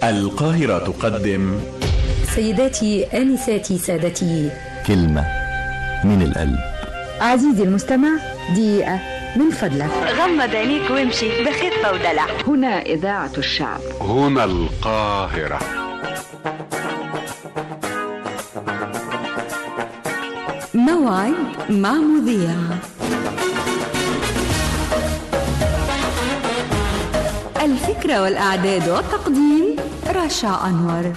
القاهرة تقدم سيداتي آنساتي سادتي كلمة من القلب عزيزي المستمع دقيقة من فضلك غمض عينيك وامشي بخفة ودلع هنا إذاعة الشعب هنا القاهرة موعد مع مذيع الفكرة والإعداد والتقديم رشا أنور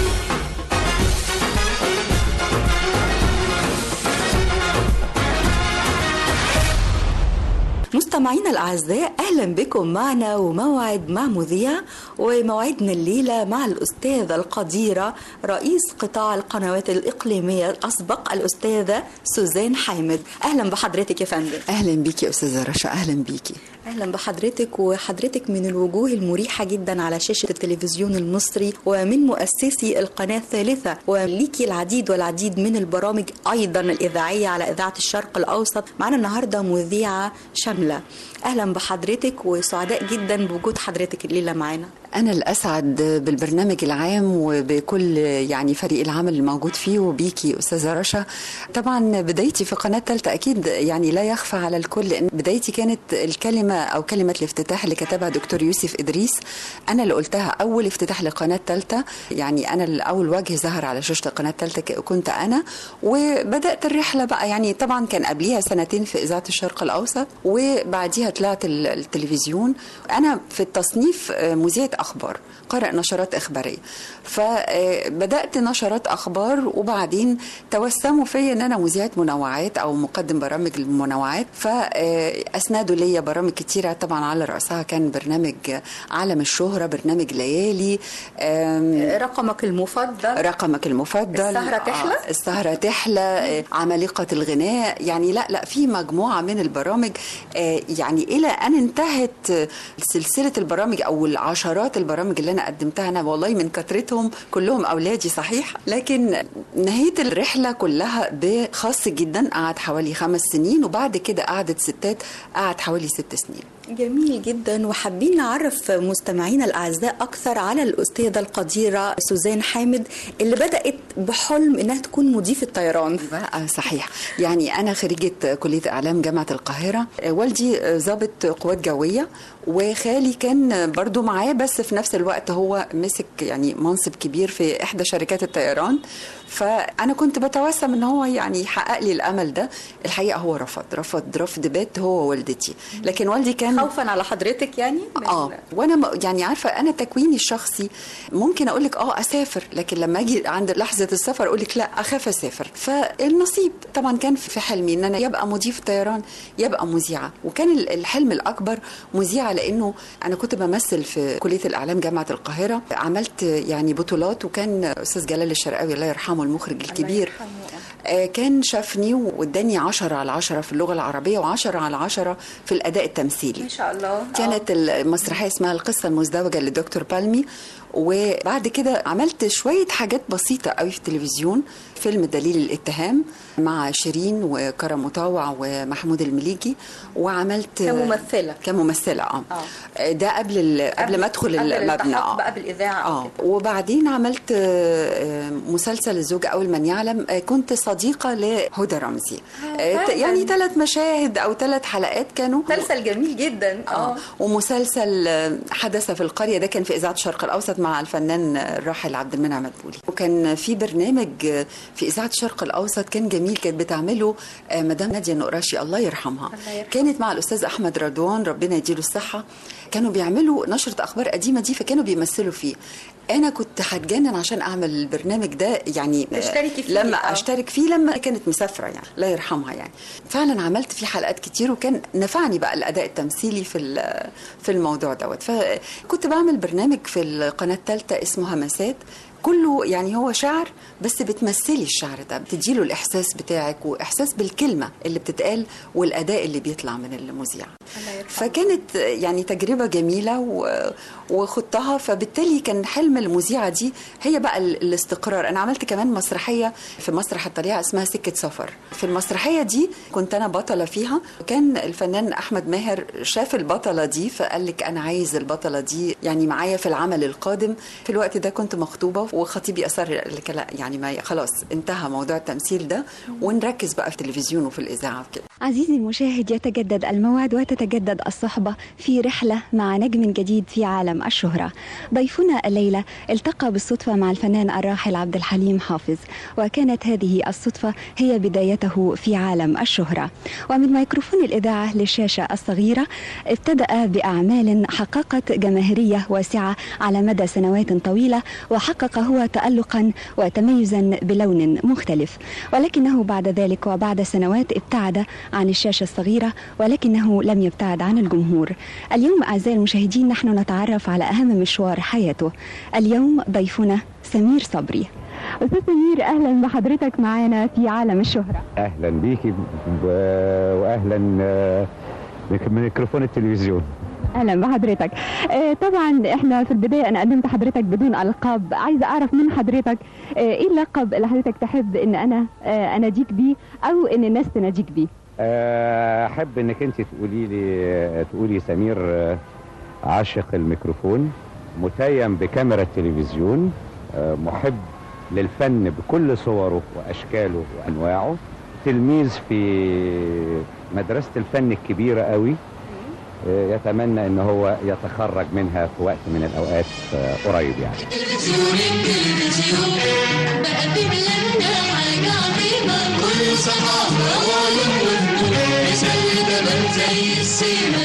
مستمعينا الأعزاء أهلا بكم معنا وموعد مع مذيع وموعدنا الليلة مع الأستاذة القديرة رئيس قطاع القنوات الإقليمية الأسبق الأستاذة سوزان حامد أهلا بحضرتك يا فندم اهلا بيكي يا استاذه رشا اهلا بيكي اهلا بحضرتك وحضرتك من الوجوه المريحه جدا على شاشه التلفزيون المصري ومن مؤسسي القناه الثالثه وليكي العديد والعديد من البرامج ايضا الاذاعيه على اذاعه الشرق الاوسط معنا النهارده مذيعه شامله اهلا بحضرتك وسعداء جدا بوجود حضرتك الليله معانا انا الاسعد بالبرنامج العام وبكل يعني فريق العمل الموجود فيه وبيكي استاذه رشا طبعا بدايتي في قناه ثالثه اكيد يعني لا يخفى على الكل ان بدايتي كانت الكلمه او كلمه الافتتاح اللي كتبها دكتور يوسف ادريس انا اللي قلتها اول افتتاح لقناه ثالثه يعني انا الاول وجه ظهر على شاشه القناه الثالثه كنت انا وبدات الرحله بقى يعني طبعا كان قبليها سنتين في اذاعه الشرق الاوسط وبعديها طلعت ال- التلفزيون انا في التصنيف آه، مذيعه اخبار قارئ نشرات اخباريه فبدات نشرات اخبار وبعدين توسموا فيا ان انا مذيعه منوعات او مقدم برامج المنوعات فاسندوا ليا برامج كتيره طبعا على راسها كان برنامج عالم الشهره برنامج ليالي آم، رقمك المفضل رقمك المفضل السهرة تحلى؟ آه، السهرة تحلى آه، عمالقة الغناء يعني لا لا في مجموعة من البرامج آه، يعني إلى أن انتهت آه، سلسلة البرامج أو العشرات البرامج اللي أنا قدمتها أنا والله من كثرتهم كلهم أولادي صحيح لكن نهاية الرحلة كلها بخاص جدا قعد حوالي خمس سنين وبعد كده قعدت ستات قعد حوالي ست سنين جميل جدا وحابين نعرف مستمعينا الاعزاء اكثر على الاستاذه القديره سوزان حامد اللي بدات بحلم انها تكون مضيفه طيران بقى صحيح يعني انا خريجه كليه اعلام جامعه القاهره والدي ضابط قوات جويه وخالي كان برضو معاه بس في نفس الوقت هو مسك يعني منصب كبير في احدى شركات الطيران فانا كنت بتوسم ان هو يعني يحقق لي الامل ده الحقيقه هو رفض رفض رفض بات هو ووالدتي لكن والدي كان خوفا على حضرتك يعني من- اه وانا م- يعني عارفه انا تكويني الشخصي ممكن اقول لك اه اسافر لكن لما اجي عند لحظه السفر اقول لك لا اخاف اسافر فالنصيب طبعا كان في حلمي ان انا يبقى مضيف طيران يبقى مذيعه وكان ال- الحلم الاكبر مذيعه لانه انا كنت بمثل في كليه الاعلام جامعه القاهره عملت يعني بطولات وكان استاذ جلال الشرقاوي الله يرحمه المخرج الكبير آه، كان شافني واداني 10 على 10 في اللغه العربيه و10 على 10 في الاداء التمثيلي ما شاء الله كانت المسرحيه اسمها القصه المزدوجه لدكتور بالمي وبعد كده عملت شويه حاجات بسيطه قوي في التلفزيون فيلم دليل الاتهام مع شيرين وكرم مطاوع ومحمود المليجي وعملت كممثلة. كممثله اه, آه. ده قبل ال... قبل, ما ادخل قبل المبنى الالتحاق بقى بالإذاعة أو اه كده. وبعدين عملت آه، آه، مسلسل الزوج اول من يعلم آه، كنت صديقه لهدى رمزي آه، ت- فعلاً. يعني ثلاث مشاهد او ثلاث حلقات كانوا مسلسل جميل جدا اه ومسلسل آه، حدث في القريه ده كان في اذاعه الشرق الاوسط مع الفنان الراحل عبد المنعم مدبولي وكان في برنامج آه، في اذاعه الشرق الاوسط كان جميل كانت بتعمله آه، مدام ناديه النقراشي الله يرحمها الله يرحمها. كانت مع الاستاذ احمد رضوان ربنا يديله الصحه كانوا بيعملوا نشره اخبار قديمه دي فكانوا بيمثلوا فيه انا كنت هتجنن عشان اعمل البرنامج ده يعني آه، تشتركي فيه، لما آه. اشترك فيه لما كانت مسافره يعني الله يرحمها يعني فعلا عملت فيه حلقات كتير وكان نفعني بقى الاداء التمثيلي في ال- في الموضوع دوت فكنت بعمل برنامج في القناه الثالثه اسمه همسات كله يعني هو شعر بس بتمثلي الشعر ده بتديله الاحساس بتاعك واحساس بالكلمه اللي بتتقال والاداء اللي بيطلع من المذيع فكانت يعني تجربه جميله و... وخضتها فبالتالي كان حلم المذيعه دي هي بقى ال- الاستقرار انا عملت كمان مسرحيه في مسرح الطليعه اسمها سكه سفر في المسرحيه دي كنت انا بطله فيها وكان الفنان احمد ماهر شاف البطله دي فقال لك انا عايز البطله دي يعني معايا في العمل القادم في الوقت ده كنت مخطوبه وخطيبي اصر قال لك لا يعني ما خلاص انتهى موضوع التمثيل ده ونركز بقى في التلفزيون وفي الاذاعه وكده عزيزي المشاهد يتجدد الموعد وتتجدد الصحبة في رحلة مع نجم جديد في عالم الشهرة ضيفنا الليلة التقى بالصدفة مع الفنان الراحل عبد الحليم حافظ وكانت هذه الصدفة هي بدايته في عالم الشهرة ومن ميكروفون الإذاعة للشاشة الصغيرة ابتدأ بأعمال حققت جماهيرية واسعة على مدى سنوات طويلة وحقق هو تألقا وتميزا بلون مختلف ولكنه بعد ذلك وبعد سنوات ابتعد عن الشاشة الصغيرة ولكنه لم يبتعد عن الجمهور اليوم أعزائي المشاهدين نحن نتعرف على أهم مشوار حياته اليوم ضيفنا سمير صبري أستاذ سمير أهلا بحضرتك معنا في عالم الشهرة اهلا بيكي و- واهلا آه، من ميكروفون التلفزيون اهلا بحضرتك آه طبعا احنا في البدايه انا قدمت حضرتك بدون القاب عايزه اعرف من حضرتك آه ايه اللقب اللي حضرتك تحب ان انا آه اناديك بيه او ان الناس تناديك بيه آه، احب انك انت تقولي لي تقولي سمير آه، عاشق الميكروفون متيم بكاميرا التلفزيون آه، محب للفن بكل صوره واشكاله وانواعه تلميذ في مدرسه الفن الكبيره قوي آه، يتمنى ان هو يتخرج منها في وقت من الاوقات آه، قريب يعني التلفزيون التلفزيون بقدم لنا حاجة عظيمة كل صحافة وعلوم وفنون مثال جمال زي السيما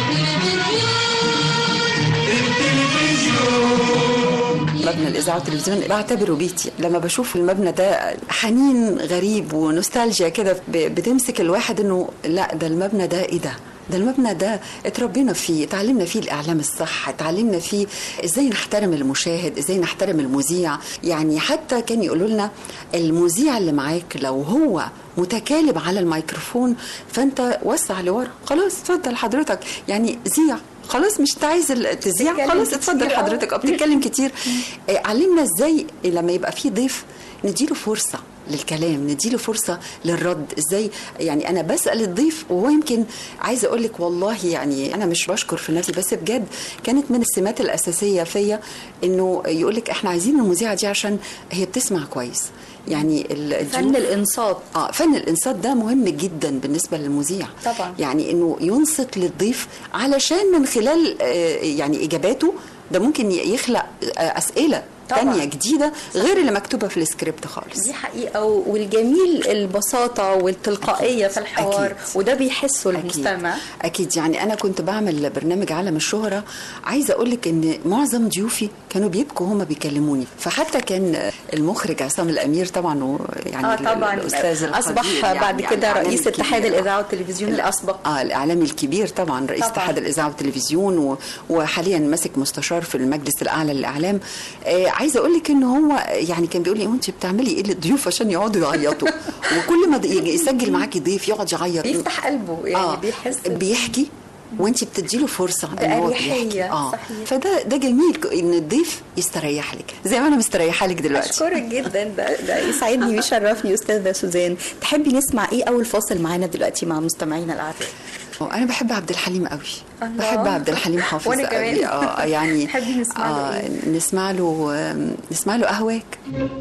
مبنى الاذاعه والتلفزيون بعتبره بيتي لما بشوف المبنى ده حنين غريب ونوستالجيا كده ب- بتمسك الواحد انه لا ده المبنى ده ايه ده ده المبنى ده اتربينا فيه اتعلمنا فيه الاعلام الصح اتعلمنا فيه ازاي نحترم المشاهد ازاي نحترم المذيع يعني حتى كان يقولوا لنا المذيع اللي معاك لو هو متكالب على الميكروفون فانت وسع لورا خلاص اتفضل حضرتك يعني ذيع خلاص مش انت عايز ال- تذيع بتتكلم خلاص كتير، اتفضل آه. حضرتك اه بتتكلم كتير آه، علمنا ازاي لما يبقى في ضيف نديله فرصه للكلام نديله فرصه للرد ازاي يعني انا بسال الضيف وهو يمكن عايزه اقول لك والله يعني انا مش بشكر في نفسي بس بجد كانت من السمات الاساسيه فيا انه يقول لك احنا عايزين المذيعه دي عشان هي بتسمع كويس يعني ال- فن الضيوف- الانصات اه فن الانصات ده مهم جدا بالنسبه للمذيع طبعا. يعني انه ينصت للضيف علشان من خلال آه، يعني اجاباته ده ممكن ي- يخلق آه، اسئله طبعا. تانية جديدة غير اللي مكتوبة في السكريبت خالص دي حقيقة والجميل البساطة والتلقائية في الحوار أكيد. وده بيحسه أكيد. المستمع أكيد يعني أنا كنت بعمل برنامج عالم الشهرة عايزة أقول لك إن معظم ضيوفي كانوا بيبكوا هما بيكلموني فحتى كان المخرج عصام الأمير طبعا و- يعني اه طبعا الأستاذ القدير اصبح يعني بعد يعني كده إعلامي رئيس اتحاد كبير. الاذاعه والتلفزيون الاسبق اه الاعلامي الكبير طبعا رئيس طبعاً. اتحاد الاذاعه والتلفزيون و... وحاليا ماسك مستشار في المجلس الاعلى للاعلام آه عايزه اقول لك ان هو يعني كان بيقول لي انت بتعملي ايه للضيوف عشان يقعدوا يعيطوا وكل ما يجي يسجل معاكي ضيف يقعد يعيط بيفتح قلبه يعني بيحس بيحكي وانت بتديله فرصه ان هو بأريحية، بيحكي اه صحيح. فده ده جميل ك- ان الضيف يستريح لك زي ما انا مستريحه لك دلوقتي اشكرك جدا ده ده يسعدني ويشرفني استاذه سوزان تحبي نسمع ايه اول فاصل معانا دلوقتي مع مستمعينا الاعزاء انا بحب عبد الحليم قوي الله. بحب عبد الحليم حافظ وأنا قوي كمان. اه يعني تحبي نسمع له آه إيه؟ نسمع له آم، نسمع له اهواك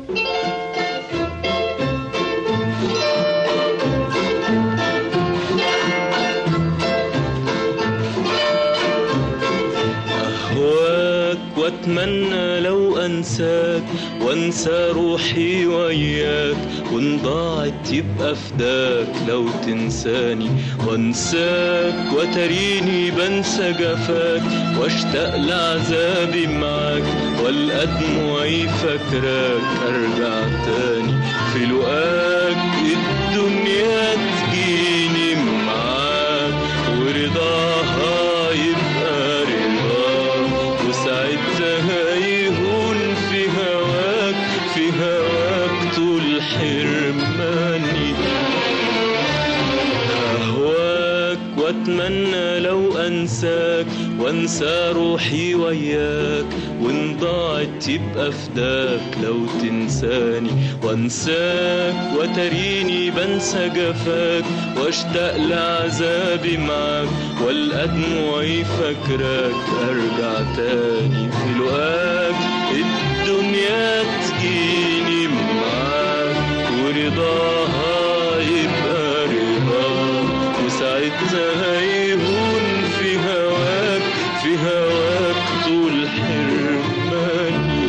أهواك وأتمنى لو أنساك وأنسى روحي وياك وإن ضاعت يبقى فداك لو تنساني وأنساك وتريني بنسى جفاك وأشتاق لعذابي معاك والقى دموعي فاكراك أرجع تاني في لقاك الدنيا تجيني معاك ورضاها يبقى رضاك وساعتها يهون في هواك في هواك طول حرماني أهواك واتمنى لو انساك وانسى روحي وياك وان ضاعت يبقى فداك لو تنساني وانساك وتريني بنسى جفاك واشتاق لعذابي معاك والقى دموعي فاكراك ارجع تاني في لقاك الدنيا تجيني معاك ورضاها يبقى رضاك وساعتها هيهون في هواك في هواك طول حرماني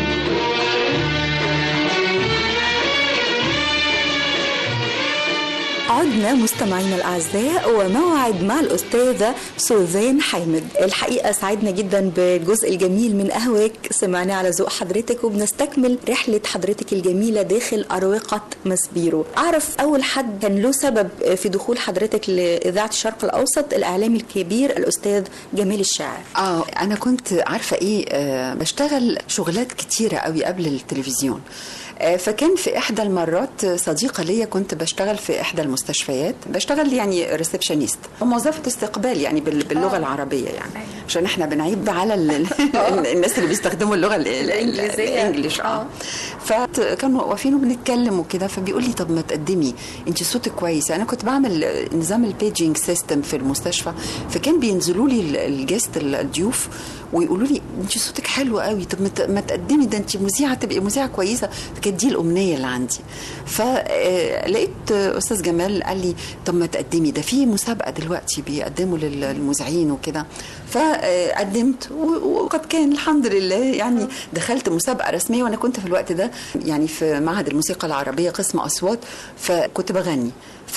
عدنا مستمعينا الأعزاء وموعد مع الأستاذة سوزان حامد الحقيقة سعدنا جدا بالجزء الجميل من قهوك سمعنا على ذوق حضرتك وبنستكمل رحلة حضرتك الجميلة داخل أروقة مسبيرو أعرف أول حد كان له سبب في دخول حضرتك لإذاعة الشرق الأوسط الإعلامي الكبير الأستاذ جمال الشاعر اه انا كنت عارفه ايه آه بشتغل شغلات كتيره قوي قبل التلفزيون آه، فكان في احدى المرات صديقه ليا كنت بشتغل في احدى المستشفيات بشتغل يعني ريسبشنست موظفه استقبال يعني بال- باللغه العربيه يعني عشان احنا بنعيب على ال- ال- الناس اللي بيستخدموا اللغه ال- ال- الإنجليزية. الانجليش اه فكانوا واقفين وبنتكلم وكده فبيقول لي طب ما تقدمي انت صوتك كويس انا كنت بعمل نظام البيجينج سيستم في المستشفى فكان بينزلوا لي ال- الجيست ال- الضيوف ويقولوا لي انت صوتك حلو قوي طب ما ت- ما تقدمي ده انت مذيعه تبقي مذيعه كويسه كانت دي الامنيه اللي عندي فلقيت استاذ جمال قال لي طب ما تقدمي ده في مسابقه دلوقتي بيقدموا لل- للمذيعين وكده فقدمت و- وقد كان الحمد لله يعني دخلت مسابقه رسميه وانا كنت في الوقت ده يعني في معهد الموسيقى العربيه قسم اصوات فكنت بغني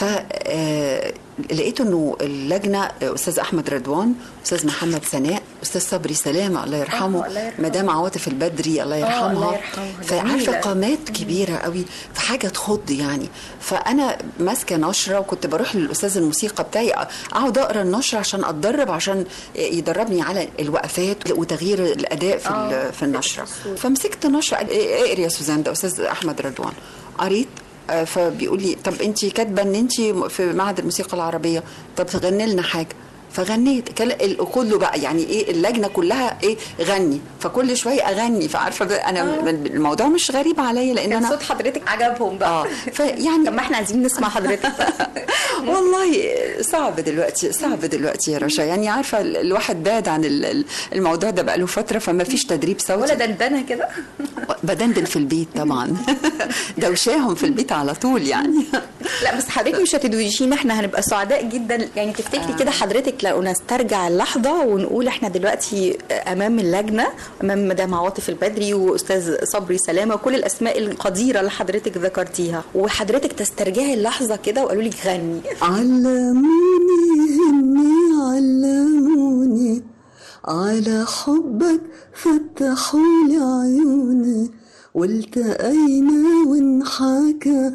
فلقيت انه اللجنه استاذ احمد رضوان استاذ محمد سناء استاذ صبري سلامه الله يرحمه الله يرحمه. مدام عواطف البدري الله الله يرحمها يرحمها. فعارفه جميلة. قامات كبيره قوي فحاجه تخض يعني فانا ماسكه نشره وكنت بروح للاستاذ الموسيقى بتاعي اقعد اقرا النشره عشان اتدرب عشان يدربني على الوقفات وتغيير الاداء في ال- في النشره فمسكت نشره قال إيه- اقري يا سوزان ده استاذ احمد رضوان قريت آه، فبيقول لي طب انت كاتبه ان انت في معهد الموسيقى العربيه طب غني لنا حاجه فغنيت كل ال- كله بقى يعني ايه اللجنه كلها ايه غني فكل شويه اغني فعارفه بقى انا الموضوع مش غريب عليا لان كان انا صوت حضرتك عجبهم بقى اه فيعني طب ما احنا عايزين نسمع حضرتك والله صعب دلوقتي صعب دلوقتي يا رشا يعني عارفه ال- الواحد بعد عن ال- ال- الموضوع ده بقاله فتره فما فيش تدريب صوتي ولا دندنه كده بدندن في البيت طبعا دوشاهم في البيت على طول يعني لا بس حضرتك مش هتدوشينا احنا هنبقى سعداء جدا يعني تفتكري كده حضرتك لو نسترجع اللحظه ونقول احنا دلوقتي امام اللجنه امام مدام عواطف البدري واستاذ صبري سلامه وكل الاسماء القديره اللي حضرتك ذكرتيها وحضرتك تسترجعي اللحظه كده وقالوا لك غني علموني هني علموني على حبك فتحوا لي عيوني والتقينا وانحكى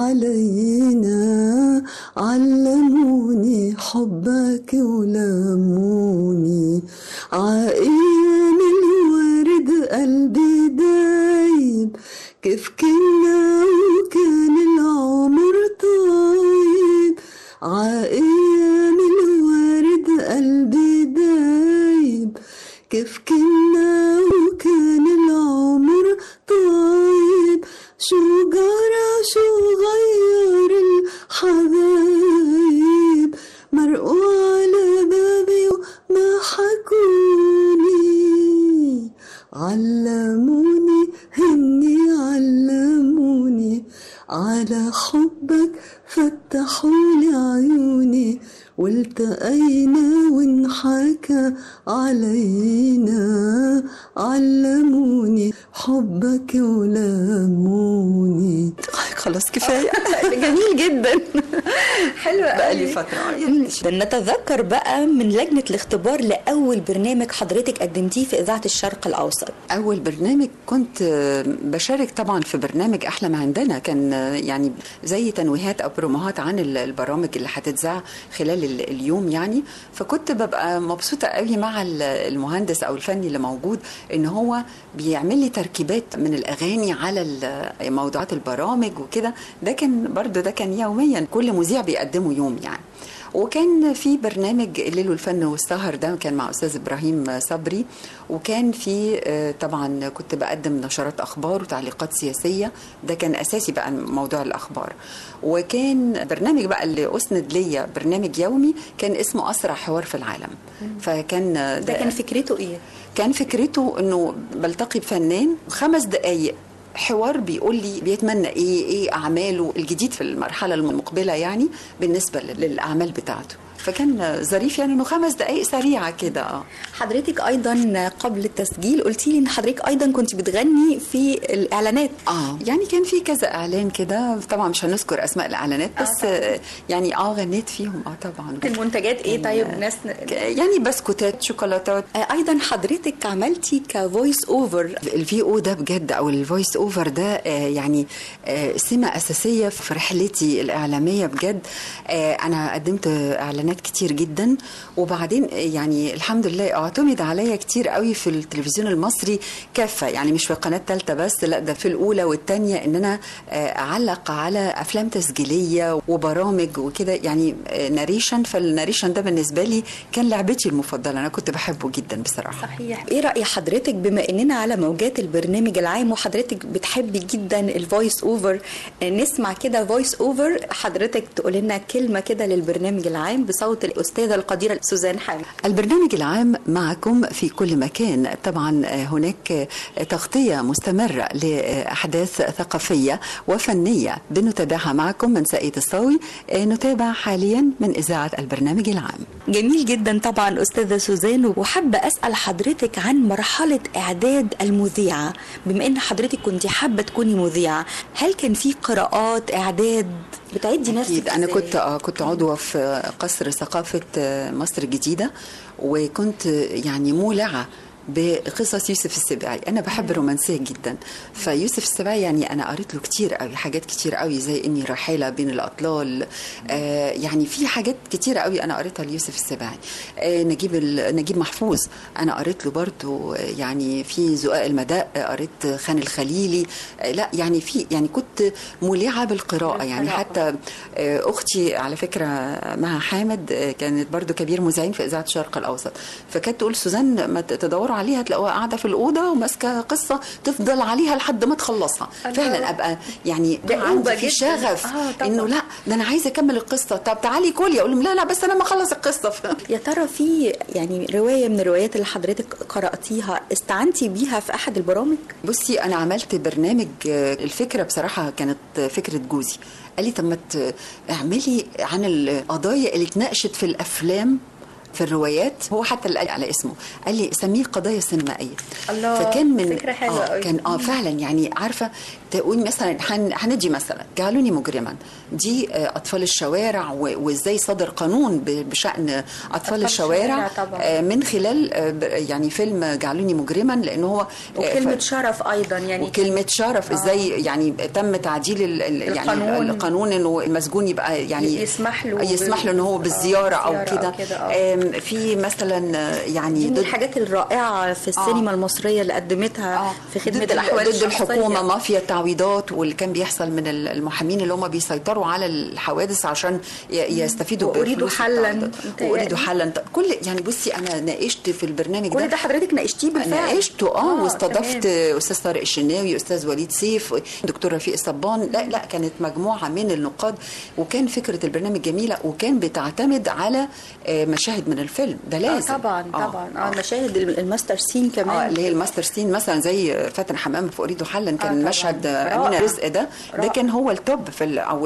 علينا علموني حبك ولموني عايم الورد قلبي دايب كيف كنا وكان العمر طيب عايم الورد قلبي دايب كيف كنا وكان العمر طيب شو جرى شو غير الحبايب مرقوا على بابي وما حكوني علموني هني علموني على حبك فتحوا لي عيوني والتقينا وانحكى علينا علموني حبك ولموني خلاص كفايه جميل جدا حلو بقى لي قوي. فتره نتذكر بقى من لجنة الاختبار لأول برنامج حضرتك قدمتيه في إذاعة الشرق الأوسط أول برنامج كنت آه، بشارك طبعا في برنامج أحلى ما عندنا كان آه، يعني زي تنويهات أو بروموهات عن ال- البرامج اللي هتتذاع خلال ال- اليوم يعني فكنت ببقى مبسوطة قوي مع ال- المهندس أو الفني اللي موجود إن هو بيعمل لي تركيبات من الأغاني على ال- موضوعات البرامج وكده ده كان برضو ده كان يوميا كل مذيع بيقدمه يوم يعني وكان في برنامج الليل والفن والسهر ده كان مع استاذ ابراهيم صبري وكان في آه، طبعا كنت بقدم نشرات اخبار وتعليقات سياسيه ده كان اساسي بقى موضوع الاخبار وكان برنامج بقى اللي اسند ليا برنامج يومي كان اسمه اسرع حوار في العالم فكان ده كان فكرته ايه كان فكرته انه بلتقي بفنان خمس دقايق حوار بيقول لي بيتمنى ايه ايه اعماله الجديد في المرحله المقبله يعني بالنسبه للاعمال بتاعته فكان ظريف يعني انه خمس دقائق سريعه كده اه حضرتك ايضا قبل التسجيل قلتي لي ان حضرتك ايضا كنت بتغني في الاعلانات اه يعني كان في كذا اعلان كده طبعا مش هنذكر اسماء الاعلانات بس آه يعني اه غنيت فيهم اه طبعا المنتجات ايه طيب ناس يعني بسكوتات شوكولاتات آه ايضا حضرتك عملتي كفويس اوفر الفي او ده بجد او الفويس اوفر ده آه يعني آه سمه اساسيه في رحلتي الاعلاميه بجد آه انا قدمت اعلانات كتير جدا وبعدين يعني الحمد لله اعتمد عليا كتير قوي في التلفزيون المصري كافه يعني مش في القناه الثالثه بس لا ده في الاولى والثانيه ان انا اعلق على افلام تسجيليه وبرامج وكده يعني ناريشن فالناريشن ده بالنسبه لي كان لعبتي المفضله انا كنت بحبه جدا بصراحه صحيح ايه راي حضرتك بما اننا على موجات البرنامج العام وحضرتك بتحبي جدا الفويس اوفر نسمع كده فويس اوفر حضرتك تقول لنا كلمه كده للبرنامج العام بصوت الاستاذه القديره سوزان حامد البرنامج العام معكم في كل مكان طبعا هناك تغطيه مستمره لاحداث ثقافيه وفنيه بنتابعها معكم من سائيه الصاوي نتابع حاليا من اذاعه البرنامج العام جميل جدا طبعا استاذه سوزان وحابه اسال حضرتك عن مرحله اعداد المذيعه بما ان حضرتك كنت حابه تكوني مذيعه هل كان في قراءات اعداد بتعدي نفسك أكيد أنا كنت آه كنت عضوة في قصر ثقافة مصر الجديدة وكنت يعني مولعة بقصص يوسف السباعي انا بحب الرومانسيه جدا فيوسف السباعي يعني انا قريت له كتير قوي حاجات كتير قوي زي اني راحله بين الاطلال آه يعني في حاجات كتير قوي انا قريتها ليوسف السباعي آه نجيب نجيب محفوظ انا قريت له برضو يعني في زقاق المداء قريت خان الخليلي آه لا يعني في يعني كنت مولعه بالقراءه يعني حتى آه اختي على فكره مها حامد كانت برضو كبير مذيعين في اذاعه الشرق الاوسط فكانت تقول سوزان ما تدوروا عليها تلاقوها قاعده في الاوضه وماسكه قصه تفضل عليها لحد ما تخلصها فعلا ابقى يعني عندي في شغف آه انه لا ده انا عايزه اكمل القصه طب تعالي كلي اقول لهم لا لا بس انا ما اخلص القصه يا ترى في يعني روايه من الروايات اللي حضرتك قراتيها استعنتي بيها في احد البرامج بصي انا عملت برنامج الفكره بصراحه كانت فكره جوزي قال لي طب ما اعملي عن القضايا اللي اتناقشت في الافلام في الروايات هو حتى اللي قال على اسمه قال لي سميه قضايا سينمائيه الله فكان من فكره حلوه آه كان اه فعلا يعني عارفه تقول مثلا هندي مثلا جعلوني مجرما دي اطفال الشوارع وازاي صدر قانون بشان اطفال, أطفال الشوارع طبعا. من خلال يعني فيلم جعلوني مجرما لان هو وكلمه ف... شرف ايضا يعني وكلمه شرف ازاي آه. يعني تم تعديل ال يعني القانون. القانون انه المسجون يبقى يعني يسمح له يسمح له ان هو بالزياره آه. او كده في مثلا يعني دي من الحاجات الرائعه في السينما آه. المصريه اللي قدمتها آه. في خدمه ضد الاحوال ضد الحكومه مافيا التعويضات واللي كان بيحصل من المحامين اللي هم بيسيطروا على الحوادث عشان يستفيدوا واريدوا حلا واريدوا حلا كل يعني بصي انا ناقشت في البرنامج كل ده حضرتك ناقشتيه بالفعل ناقشته اه, آه واستضفت استاذ طارق الشناوي استاذ وليد سيف دكتور رفيق الصبان لا لا كانت مجموعه من النقاد وكان فكره البرنامج جميله وكان بتعتمد على مشاهد من الفيلم ده لازم آه طبعا آه طبعا اه, آه مشاهد الماستر سين كمان اه اللي هي الماستر سين مثلا زي فاتن حمام في اريد حلا كان آه مشهد امينه رزق ده رائع. ده كان هو التوب في او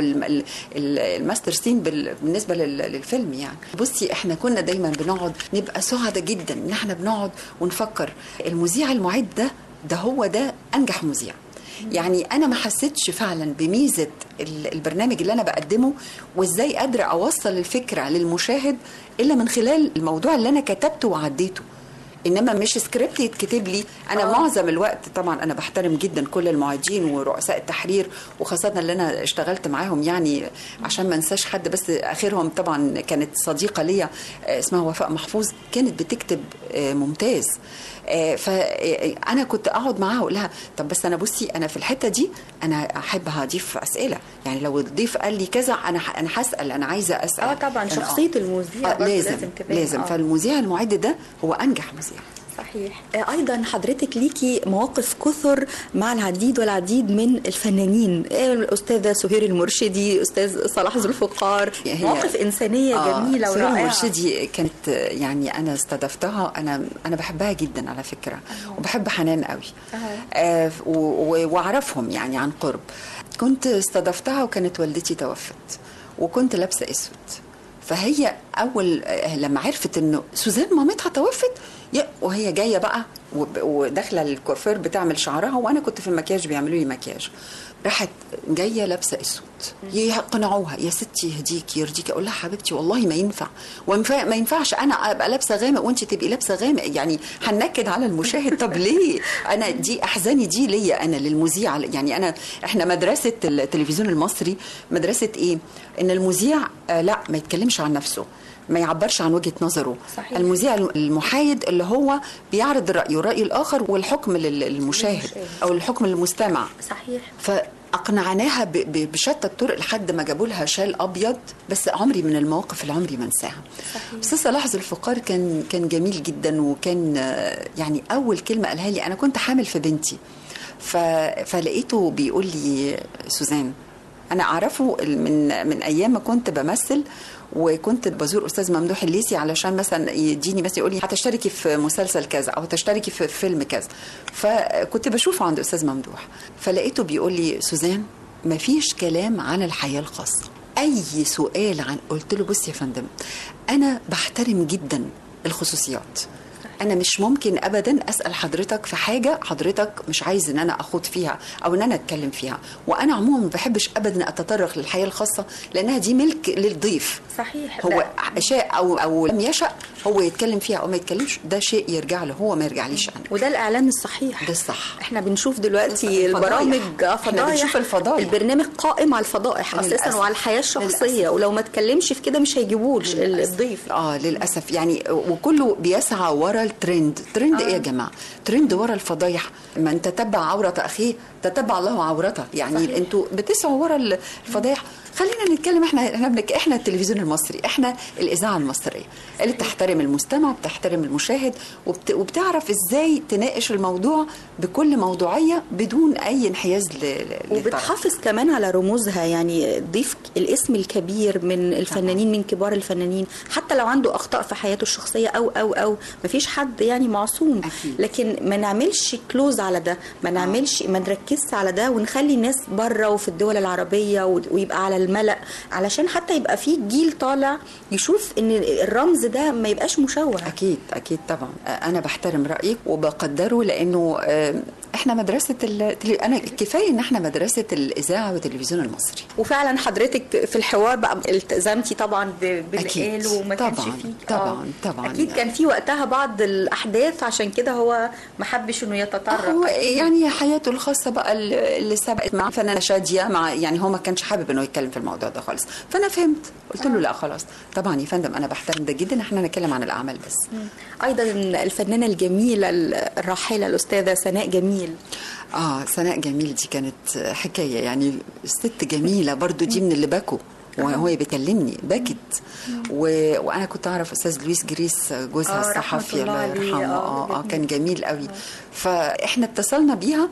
الماستر سين بالنسبه للفيلم يعني بصي احنا كنا دايما بنقعد نبقى سعداء جدا ان احنا بنقعد ونفكر المذيع المعد ده ده هو ده انجح مذيع يعني انا ما حسيتش فعلا بميزه البرنامج اللي انا بقدمه وازاي قادره اوصل الفكره للمشاهد الا من خلال الموضوع اللي انا كتبته وعديته انما مش سكريبت يتكتب لي انا آه. معظم الوقت طبعا انا بحترم جدا كل المعدين ورؤساء التحرير وخاصه اللي انا اشتغلت معاهم يعني عشان ما انساش حد بس اخرهم طبعا كانت صديقه ليا آه، اسمها وفاء محفوظ كانت بتكتب آه، ممتاز فانا كنت اقعد معاها اقول لها طب بس انا بصي انا في الحته دي انا احب هضيف اسئله يعني لو الضيف قال لي كذا انا ح- انا هسال انا عايزه اسال اه طبعا أنا- شخصيه المذيع آه برضه لازم لازم تبان لازم آه. فالمذيع المعد ده هو انجح مذيع صحيح آه، ايضا حضرتك ليكي مواقف كثر مع العديد والعديد من الفنانين آه، الاستاذه سهير المرشدي استاذ صلاح ذو الفقار هي- مواقف انسانيه جميله سهير ورائعه المرشدي كانت آه، يعني انا استضفتها انا انا بحبها جدا على فكره وبحب حنان قوي آه و- و- واعرفهم يعني عن قرب كنت استضفتها وكانت والدتي توفت وكنت لابسه اسود فهي اول آه، لما عرفت انه سوزان مامتها توفت يا- وهي جايه بقى وب- وداخله الكوافير بتعمل شعرها وانا كنت في المكياج بيعملوا لي مكياج راحت جايه لابسه اسود يقنعوها يا ستي يهديكي يرضيكي اقول لها حبيبتي والله ما ينفع وما ما ينفعش انا ابقى لابسه غامق وانت تبقي لابسه غامق يعني هنكد على المشاهد طب ليه انا دي احزاني دي ليا انا للمذيع يعني انا احنا مدرسه التلفزيون المصري مدرسه ايه ان المذيع آه لا ما يتكلمش عن نفسه ما يعبرش عن وجهه نظره صحيح. المذيع المحايد اللي هو بيعرض الراي والراي الاخر والحكم لل- للمشاهد للمشاهد. او الحكم للمستمع صحيح فاقنعناها ب- ب- بشتى الطرق لحد ما جابوا لها شال ابيض بس عمري من المواقف اللي عمري ما انساها استاذ صلاح ذو الفقار كان كان جميل جدا وكان آه، يعني اول كلمه قالها لي انا كنت حامل في بنتي ف... فلقيته بيقول لي سوزان انا اعرفه من من ايام ما كنت بمثل وكنت بزور استاذ ممدوح الليسي علشان مثلا يديني مثلا يقول لي هتشتركي في مسلسل كذا او هتشتركي في فيلم كذا فكنت بشوفه عند استاذ ممدوح فلقيته بيقول لي سوزان ما فيش كلام عن الحياه الخاصه اي سؤال عن قلت له بص يا فندم انا بحترم جدا الخصوصيات انا مش ممكن ابدا اسال حضرتك في حاجه حضرتك مش عايز ان انا اخوض فيها او ان انا اتكلم فيها وانا عموما ما بحبش ابدا اتطرق للحياه الخاصه لانها دي ملك للضيف صحيح هو شاء او او لم يشاء هو يتكلم فيها او ما يتكلمش ده شيء يرجع له هو ما يرجعليش انا وده الاعلان الصحيح ده الصح احنا بنشوف دلوقتي الفضايح. البرامج آه، إحنا فضايح بنشوف الفضايح. البرنامج قائم على الفضائح اساسا للأسف. وعلى الحياه الشخصيه للأسف. ولو ما اتكلمش في كده مش هيجيبوش الضيف اه للاسف يعني وكله بيسعى ورا الترند ترند آه. ايه يا جماعه ترند ورا الفضايح من تتبع عوره اخيه تتبع الله عورته يعني صحيح. صحيح. انتوا بتسعوا ورا الفضايح خلينا نتكلم احنا احنا بنك احنا التلفزيون المصري احنا الاذاعه المصريه اللي بتحترم المستمع بتحترم المشاهد وبت وبتعرف ازاي تناقش الموضوع بكل موضوعيه بدون اي انحياز ل- ل- للطرف. وبتحافظ كمان على رموزها يعني ضيف الاسم الكبير من الفنانين من كبار الفنانين حتى لو عنده اخطاء في حياته الشخصيه او او او مفيش حد يعني معصوم أكيد. لكن ما نعملش كلوز على ده ما نعملش ما نركزش على ده ونخلي الناس بره وفي الدول العربيه و- ويبقى على الملأ علشان حتى يبقى في جيل طالع يشوف ان الرمز ده ما يبقاش مشوه اكيد اكيد طبعا انا بحترم رايك وبقدره لانه آه، احنا مدرسه التلي... انا كفايه ان احنا مدرسه الاذاعه والتلفزيون المصري وفعلا حضرتك في الحوار بقى التزمتي طبعا ب- أكيد. بالقال وما كانش طبعاً، فيه طبعاً، آه. طبعاً. اكيد كان في وقتها بعض الاحداث عشان كده هو ما حبش انه يتطرق هو يعني حياته الخاصه بقى اللي سبقت مع فنانه شاديه مع يعني هو ما كانش حابب انه يتكلم في الموضوع ده خالص فانا فهمت قلت له لا خلاص طبعا يا فندم انا بحترم ده جدا احنا نتكلم عن الاعمال بس ايضا الفنانه الجميله الراحله الاستاذه سناء جميل اه سناء جميل دي كانت حكايه يعني ست جميله برضو دي من اللي بكوا وهو بيكلمني بكت و... وانا كنت اعرف استاذ لويس جريس جوزها آه، رحمة الصحفي الله الله عليه. يرحمه آه، اه اه جميل. كان جميل قوي فاحنا اتصلنا بيها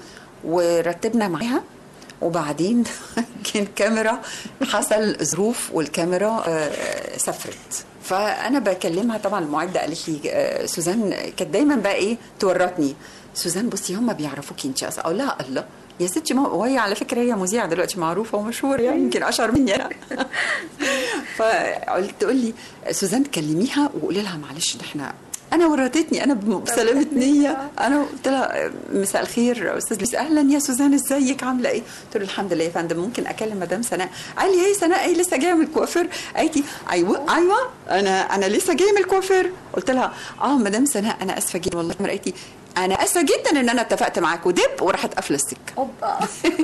ورتبنا معاها وبعدين كان كاميرا حصل ظروف والكاميرا آه، سافرت فانا بكلمها طبعا المعده قالت لي آه، سوزان كانت دايما بقى ايه تورطني سوزان بصي هم بيعرفوكي انت اصلا اقول لها الله يا ستي ما وهي على فكره هي مذيعه دلوقتي معروفه ومشهوره يعني يمكن اشهر مني انا فقلت تقول لي سوزان كلميها وقولي لها معلش ده احنا انا ورطتني انا بسلامه نيه انا قلت لها مساء الخير استاذ ليس اهلا يا سوزان ازيك عامله ايه قلت له الحمد لله يا فندم ممكن اكلم مدام سناء قال لي هي سناء ايه لسه جايه من الكوافير قالت لي ايوه ايوه انا انا لسه جايه من الكوافير قلت لها اه مدام سناء انا اسفه جدا والله قالت لي انا اسفه جدا ان انا اتفقت معاك ودب وراحت قافله السكه اوبا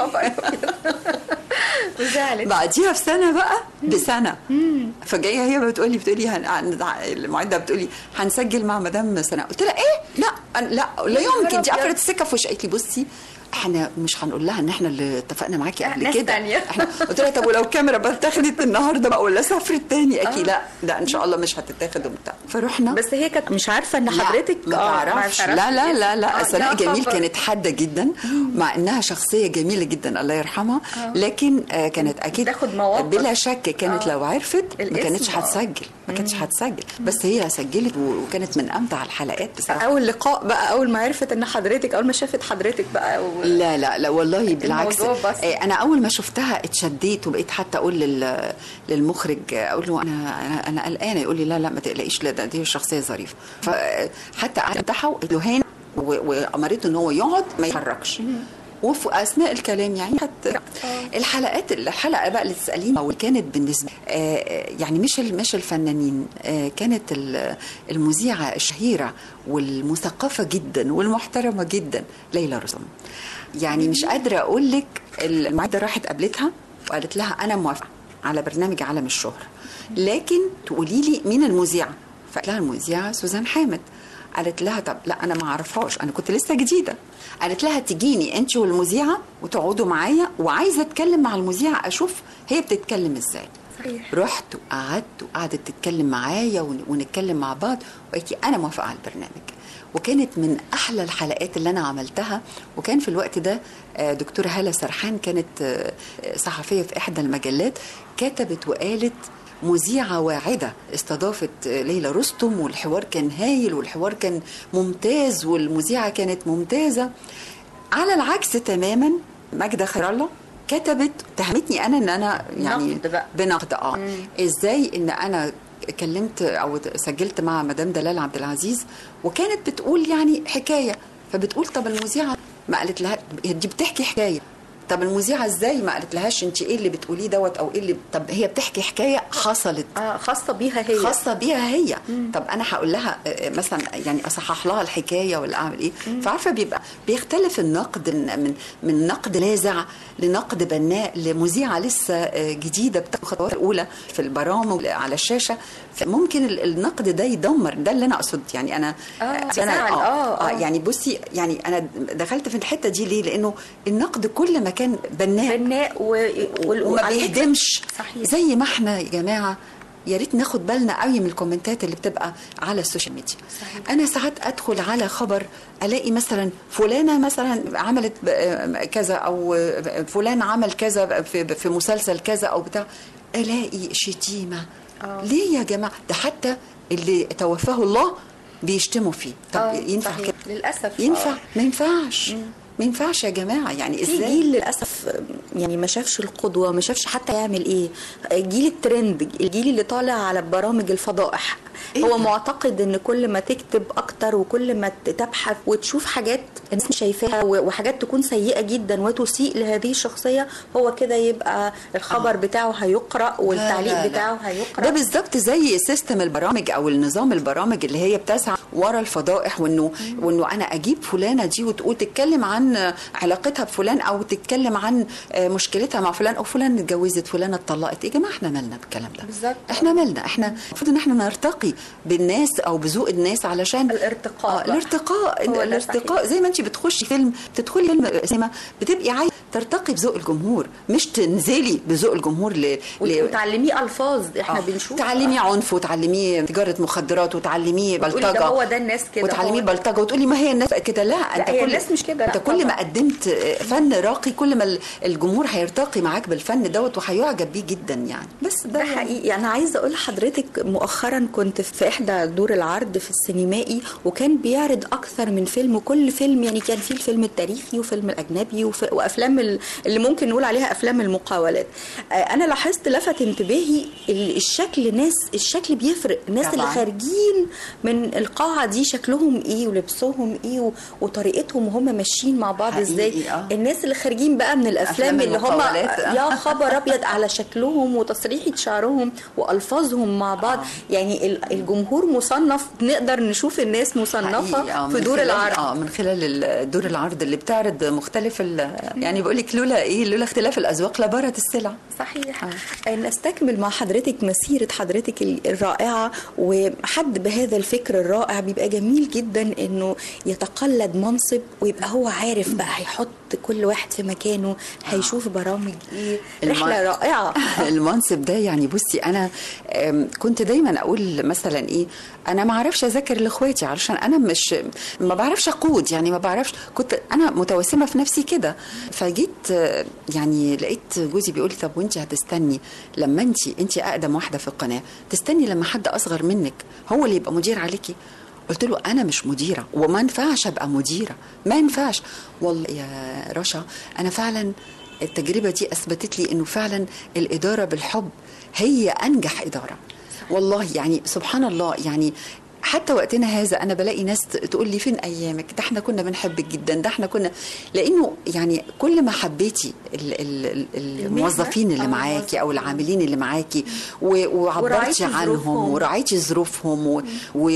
وزعلت بعديها بسنه بقى بسنه فجايه هي بتقول لي بتقول لي هن... عن- المعده بتقول لي هنسجل مع مدام سناء قلت لها ايه لا أنا لا لا يمكن دي قفلت السكه في وشي قالت لي بصي احنا مش هنقول لها ان احنا اللي اتفقنا معاكي قبل ناس كده تانية. احنا قلت لها طب ولو الكاميرا بقى اتاخدت النهارده بقى ولا سافرت تاني اكيد لا لا ان شاء الله مش هتتاخد وبتاع فرحنا بس هي كانت مش عارفه ان لا، حضرتك ما آه، تعرفش تعرفش لا لا لا آه، لا سناء لا جميل خبر. كانت حاده جدا مع انها شخصيه جميله جدا الله يرحمها لكن آه، كانت اكيد بتاخد مواقف. بلا شك كانت آه. لو عرفت ما الاسم، كانتش آه. هتسجل ما كانتش هتسجل بس هي سجلت و- وكانت من امتع الحلقات بصراحه اول لقاء بقى اول ما عرفت ان حضرتك اول ما شافت حضرتك بقى و... لا لا لا والله بالعكس الموضوع بس. آه، انا اول ما شفتها اتشديت وبقيت حتى اقول لل للمخرج آه، اقول له انا انا انا قلقانه يقول لي لا لا ما تقلقيش لا ده دي شخصيه ظريفه فحتى قعدت بتاعها وقلت له هنا و- وامرته ان هو يقعد ما يتحركش وفي اثناء الكلام يعني حتى الحلقات الحلقه بقى اللي تساليني او كانت بالنسبه آه، آه، يعني مش ال- مش الفنانين آه، كانت ال- المذيعه الشهيره والمثقفه جدا والمحترمه جدا ليلى رستم يعني مش قادره اقول لك المعده راحت قابلتها وقالت لها انا موافقه على برنامج عالم الشهره لكن تقولي لي مين المذيعه فقالت لها المذيعه سوزان حامد قالت لها طب لا انا ما اعرفهاش انا كنت لسه جديده قالت لها تجيني انت والمذيعه وتقعدوا معايا وعايزه اتكلم مع المذيعه اشوف هي بتتكلم ازاي صحيح. رحت وقعدت وقعدت تتكلم معايا ون- ونتكلم مع بعض وقالت لي انا موافقه على البرنامج وكانت من احلى الحلقات اللي انا عملتها وكان في الوقت ده آه، دكتوره هاله سرحان كانت آه، آه، صحفيه في احدى المجلات كتبت وقالت مذيعة واعدة استضافت آه، ليلى رستم والحوار كان هايل والحوار كان ممتاز والمذيعة كانت ممتازة على العكس تماما ماجدة خير الله كتبت اتهمتني انا ان انا يعني نقد بقى. بنقد اه ازاي ان انا كلمت او سجلت مع مدام دلال عبد العزيز وكانت بتقول يعني حكايه فبتقول طب المذيعه ما قالت لها هي دي بتحكي حكايه طب المذيعه ازاي ما قالت لهاش انت ايه اللي بتقوليه دوت او ايه اللي طب هي بتحكي حكايه حصلت اه خاصه بيها هي خاصه بيها هي طب انا هقول لها آه، مثلا يعني اصحح لها الحكايه ولا اعمل ايه فعارفه بيبقى بيختلف النقد من من, من نقد لاذع لنقد بناء لمذيعه لسه آه، جديده بتاخد خطوات الاولى في البرامج على الشاشه فممكن ال- النقد ده يدمر ده اللي انا اقصد يعني انا آه، انا يزعل. آه, آه، آه, آه. يعني بصي يعني انا دخلت في الحته دي ليه لانه النقد كل ما كان بناء بناء و... وال- وما وعلى فكرة- بيهدمش صحيح. زي ما احنا يا جماعه يا ريت ناخد بالنا قوي من الكومنتات اللي بتبقى على السوشيال ميديا صحيح. انا ساعات ادخل على خبر الاقي مثلا فلانه مثلا عملت ب- كذا او فلان عمل كذا في في مسلسل كذا او بتاع الاقي شتيمه ليه يا جماعه ده حتى اللي توفاه الله بيشتموا فيه طب آه، ينفع صحيح. كده للاسف ينفع آه. ما ينفعش ما ينفعش يا جماعه يعني في ازاي جيل للاسف يعني ما شافش القدوه ما شافش حتى يعمل ايه جيل الترند الجيل اللي طالع على برامج الفضائح إيه هو ده؟ معتقد ان كل ما تكتب اكتر وكل ما تبحث وتشوف حاجات الناس مش شايفاها و- وحاجات تكون سيئه جدا وتسيء لهذه الشخصيه هو كده يبقى الخبر آه. بتاعه هيقرا والتعليق لا، لا، لا. بتاعه هيقرا ده بالظبط زي سيستم البرامج او النظام البرامج اللي هي بتسعى ورا الفضائح وانه وانه انا اجيب فلانه دي وتقول تتكلم عن علاقتها بفلان او تتكلم عن آه، مشكلتها مع فلان او فلان اتجوزت فلانه اتطلقت يا جماعه احنا مالنا بالكلام ده بالظبط. احنا مالنا احنا المفروض ان احنا نرتقي بالناس او بذوق الناس علشان الارتقاء آه بقى. الارتقاء هو ده الارتقاء زي ما انت بتخشي فيلم بتدخلي فيلم سينما بتبقي عايزه ترتقي بذوق الجمهور مش تنزلي بذوق الجمهور ل... ل... وتعلميه الفاظ احنا آه. بنشوف تعلميه عنف وتعلميه تجاره مخدرات وتعلميه وتقولي ده بلطجه هو ده الناس كده، وتعلميه هو ده. بلطجه وتقولي ما هي الناس كده لا انت هي كل الناس مش كده، انت لا كل ما طبعا. قدمت فن راقي كل ما ال- الجمهور هيرتقي معاك بالفن دوت وهيعجب بيه جدا يعني بس ده, ده حقيقي انا عايزه اقول لحضرتك مؤخرا كنت في احدى دور العرض في السينمائي وكان بيعرض اكثر من فيلم وكل فيلم يعني كان فيه الفيلم التاريخي وفيلم الاجنبي وف... وافلام ال- اللي ممكن نقول عليها افلام المقاولات آه، انا لاحظت لفت انتباهي ال- الشكل ناس الشكل بيفرق الناس اللي طبعاً. خارجين من القاعه دي شكلهم ايه ولبسهم ايه و- وطريقتهم وهم ماشيين مع بعض حقيقي، ازاي آه. الناس اللي خارجين بقى من الافلام أفلام اللي هم المقاولات. يا خبر ابيض على شكلهم وتصريحه شعرهم والفاظهم مع بعض يعني ال- الجمهور مصنف نقدر نشوف الناس مصنفه حقيقي، آه، في من دور خلال- العرض اه من خلال ال- دور العرض اللي بتعرض مختلف ال- يعني بقول لك لولا ايه لولا اختلاف الاذواق لبارت السلع صحيح آه. نستكمل مع حضرتك مسيرة حضرتك ال- الرائعة وحد بهذا الفكر الرائع بيبقى جميل جدا انه يتقلد منصب ويبقى هو عارف بقى هيحط كل واحد في مكانه هيشوف برامج ايه رحلة الم- رائعة المنصب ده يعني بصي انا آم، كنت دايما اقول مثلا ايه انا ما اعرفش اذاكر لاخواتي علشان انا مش ما بعرفش اقود يعني ما بعرفش كنت انا متوسمه في نفسي كده فجيت آه، يعني لقيت جوزي بيقول لي طب وانت هتستني لما انت انت اقدم واحده في القناه تستني لما حد اصغر منك هو اللي يبقى مدير عليكي قلت له انا مش مديره وما ينفعش ابقى مديره ما ينفعش والله يا رشا انا فعلا التجربه دي اثبتت لي انه فعلا الاداره بالحب هي انجح اداره والله يعني سبحان الله يعني حتى وقتنا هذا انا بلاقي ناس تقول لي فين ايامك ده احنا كنا بنحبك جدا ده احنا كنا لانه يعني كل ما حبيتي ال- ال- ال- الموظفين اللي أو معاكي او العاملين اللي معاكي و- وعبرتي وراعيتي عنهم ظروفهم. وراعيتي ظروفهم و-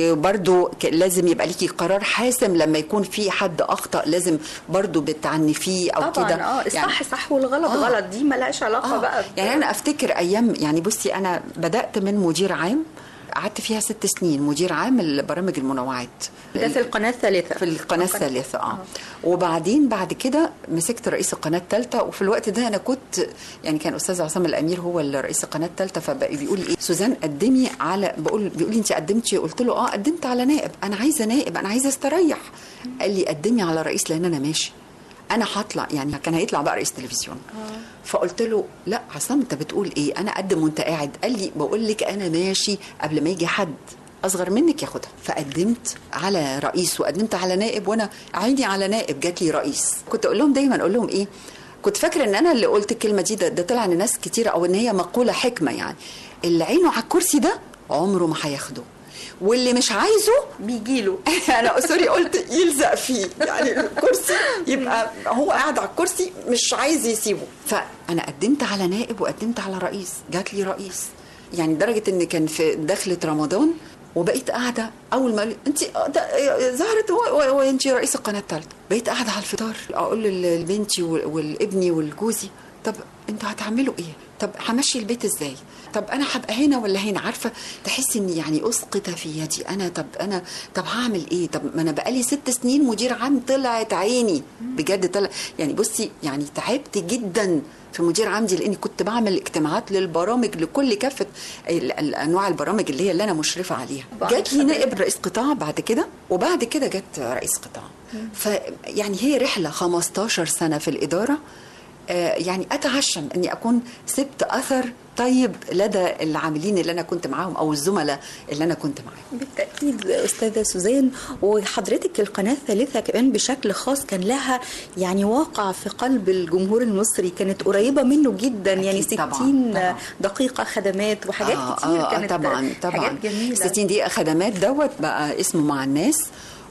وبرضو ك- لازم يبقى ليكي قرار حاسم لما يكون في حد اخطا لازم برضو بتعنفيه او طبعا كده اه الصح صح والغلط آه. غلط دي ملهاش علاقة آه. بقى ب- يعني انا افتكر ايام يعني بصي انا بدات من مدير عام قعدت فيها ست سنين مدير عام البرامج المنوعات ده في القناة الثالثة في القناه الثالثه اه وبعدين بعد كده مسكت رئيس القناه الثالثه وفي الوقت ده انا كنت يعني كان استاذ عصام الامير هو اللي رئيس القناه الثالثه فبقى بيقول لي ايه سوزان قدمي على بقول بيقول لي انت قدمتي قلت له اه قدمت على نائب انا عايزه نائب انا عايزه استريح قال لي قدمي على رئيس لان انا ماشي انا هطلع يعني كان هيطلع بقى رئيس تلفزيون فقلت له لا عصام انت بتقول ايه انا اقدم وانت قاعد قال لي بقول لك انا ماشي قبل ما يجي حد اصغر منك ياخدها فقدمت على رئيس وقدمت على نائب وانا عيني على نائب جات لي رئيس كنت اقول لهم دايما اقول لهم ايه كنت فاكره ان انا اللي قلت الكلمه دي ده, ده طلع ان ناس كتيره او ان هي مقوله حكمه يعني اللي عينه على الكرسي ده عمره ما هياخده واللي مش عايزه بيجيله انا سوري قلت يلزق فيه يعني الكرسي يبقى هو قاعد على الكرسي مش عايز يسيبه فانا قدمت على نائب وقدمت على رئيس جات لي رئيس يعني لدرجه ان كان في دخله رمضان وبقيت قاعده اول ما قال لي، انت ده- ظهرت وانت رئيس القناه الثالثه بقيت قاعده على الفطار اقول لل- لبنتي وال- والابني والجوزي طب انتوا هتعملوا ايه طب همشي البيت ازاي طب انا هبقى هنا ولا هنا عارفه تحس ان يعني اسقط في يدي انا طب انا طب هعمل ايه طب ما انا بقالي ست سنين مدير عام طلعت عيني بجد طلع يعني بصي يعني تعبت جدا في مدير عام دي لاني كنت بعمل اجتماعات للبرامج لكل كافه ال- ال- انواع البرامج اللي هي اللي انا مشرفه عليها جات لي نائب رئيس قطاع بعد كده وبعد كده جت رئيس قطاع فيعني هي رحله 15 سنه في الاداره آه، يعني اتعشم اني اكون سبت اثر طيب لدى العاملين اللي انا كنت معاهم او الزملاء اللي انا كنت معاهم بالتأكيد أستاذة سوزان وحضرتك القناة الثالثة كمان بشكل خاص كان لها يعني واقع في قلب الجمهور المصري كانت قريبة منه جدا يعني 60 طبعاً، طبعاً. دقيقة خدمات وحاجات آه كتير آه كانت آه طبعا طبعا حاجات جميلة 60 دقيقه خدمات دوت بقى اسمه مع الناس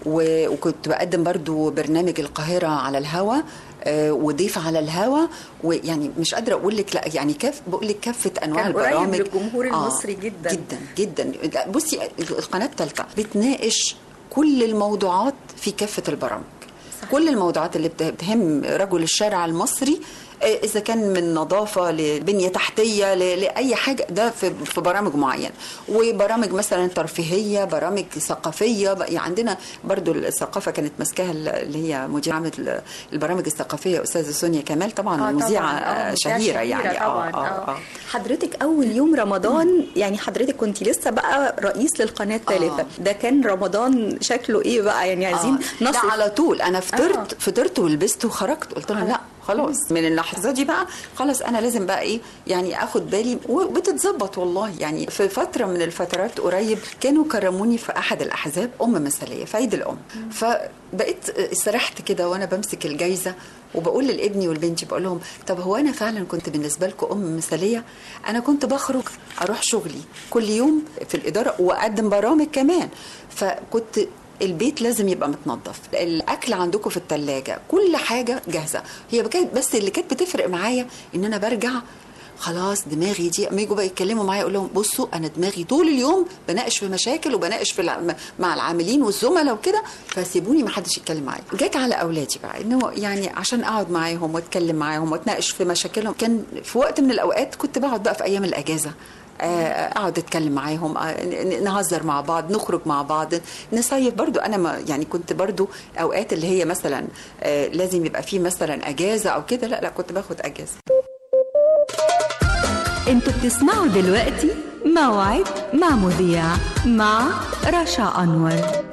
و- وكنت بقدم برضو برنامج القاهره على الهوا آه، وضيف على الهوا ويعني مش قادره اقول لك لا يعني كاف بقول لك كافه انواع كان قريب البرامج للجمهور المصري جدا. جدا جدا لا، بصي القناه الثالثه بتناقش كل الموضوعات في كافه البرامج صح. كل الموضوعات اللي بت- بتهم رجل الشارع المصري آه، اذا كان من نظافه لبنيه تحتيه ل- لاي حاجه ده في في برامج معينه وبرامج مثلا ترفيهيه برامج ثقافيه بقى- يعني عندنا برضو الثقافه كانت ماسكاها ال- اللي هي مدير عامه ال- البرامج الثقافيه استاذه سونيا كمال طبعا آه مذيعه طبعاً، آه، آه، مذيعة شهيره يعني طبعا آه آه آه. حضرتك اول يوم رمضان يعني حضرتك كنت لسه بقى رئيس للقناه الثالثه آه. ده كان رمضان شكله ايه بقى يعني عايزين آه. نصف لا على طول انا فطرت آه. آه. فطرت ولبست وخرجت قلت لها لا خلاص من اللحظه دي بقى خلاص انا لازم بقى ايه يعني اخد بالي وبتتظبط والله يعني في فتره من الفترات قريب كانوا كرموني في احد الاحزاب ام مثاليه في عيد الام فبقيت استرحت كده وانا بمسك الجايزه وبقول لابني ولبنتي بقول لهم طب هو انا فعلا كنت بالنسبه لكم ام مثاليه انا كنت بخرج اروح شغلي كل يوم في الاداره واقدم برامج كمان فكنت البيت لازم يبقى متنظف الاكل عندكم في الثلاجه كل حاجه جاهزه هي كانت بس اللي كانت بتفرق معايا ان انا برجع خلاص دماغي دي اما يجوا بقى يتكلموا معايا اقول لهم بصوا انا دماغي طول اليوم بناقش في مشاكل وبناقش في الع... مع العاملين والزملاء وكده فسيبوني ما حدش يتكلم معايا جت على اولادي بقى انه يعني عشان اقعد معاهم واتكلم معاهم واتناقش في مشاكلهم كان في وقت من الاوقات كنت بقعد بقى في ايام الاجازه اقعد اتكلم معاهم نهزر مع بعض نخرج مع بعض نصيف برضو انا ما يعني كنت برضو اوقات اللي هي مثلا لازم يبقى في مثلا اجازه او كده لا لا كنت باخد اجازه انتوا بتسمعوا دلوقتي موعد مع مذيع مع رشا انور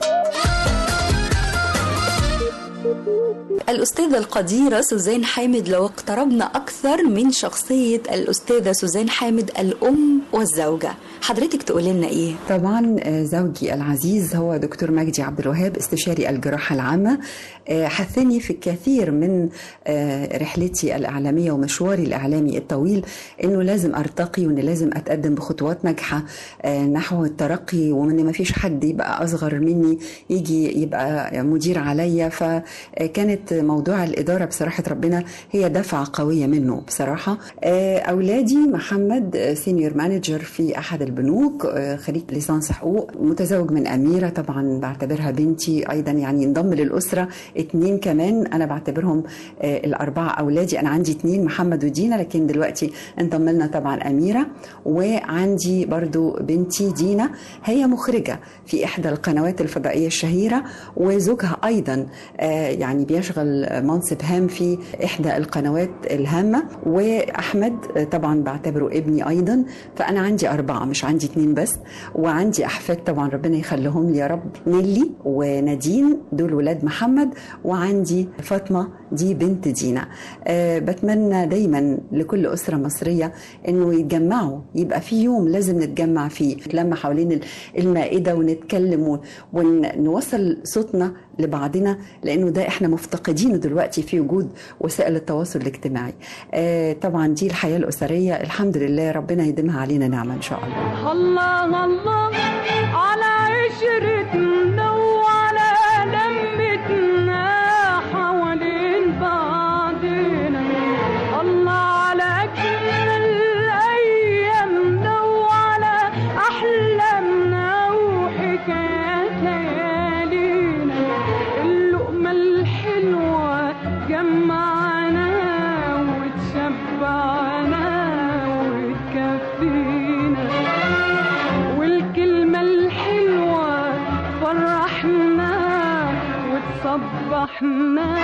الأستاذة القديرة سوزان حامد لو اقتربنا أكثر من شخصية الأستاذة سوزان حامد الأم والزوجة حضرتك تقول لنا إيه؟ طبعا زوجي العزيز هو دكتور مجدي عبد الوهاب استشاري الجراحة العامة حثني في الكثير من رحلتي الإعلامية ومشواري الإعلامي الطويل إنه لازم أرتقي وإن لازم أتقدم بخطوات ناجحة نحو الترقي وإن ما فيش حد يبقى أصغر مني يجي يبقى مدير عليا فكانت موضوع الإدارة بصراحة ربنا هي دفعة قوية منه بصراحة أولادي محمد سينيور مانجر في أحد البنوك خريج ليسانس حقوق متزوج من أميرة طبعا بعتبرها بنتي أيضا يعني انضم للأسرة اتنين كمان أنا بعتبرهم الأربعة أولادي أنا عندي اتنين محمد ودينا لكن دلوقتي انضم لنا طبعا أميرة وعندي برضو بنتي دينا هي مخرجة في إحدى القنوات الفضائية الشهيرة وزوجها أيضا يعني بيشغل منصب هام في إحدى القنوات الهامة وأحمد طبعا بعتبره ابني أيضا فأنا عندي أربعة مش عندي اتنين بس وعندي أحفاد طبعا ربنا يخليهم لي يا رب نيلي ونادين دول ولاد محمد وعندي فاطمة دي بنت دينا أه بتمنى دايما لكل أسرة مصرية إنه يتجمعوا يبقى في يوم لازم نتجمع فيه نتلم حوالين المائدة ونتكلم ونوصل صوتنا لبعضنا لانه ده احنا مفتقدينه دلوقتي في وجود وسائل التواصل الاجتماعي آه طبعا دي الحياه الاسريه الحمد لله ربنا يديمها علينا نعمه ان شاء الله الله الله على عشرتنا وعلى لمتنا حوالين بعضنا الله على اجمل ايامنا وعلى احلامنا وحكايات ليالينا اللقمة الحلوة جمعنا وتشبعنا وتكفينا والكلمة الحلوة فرحنا وتصبحنا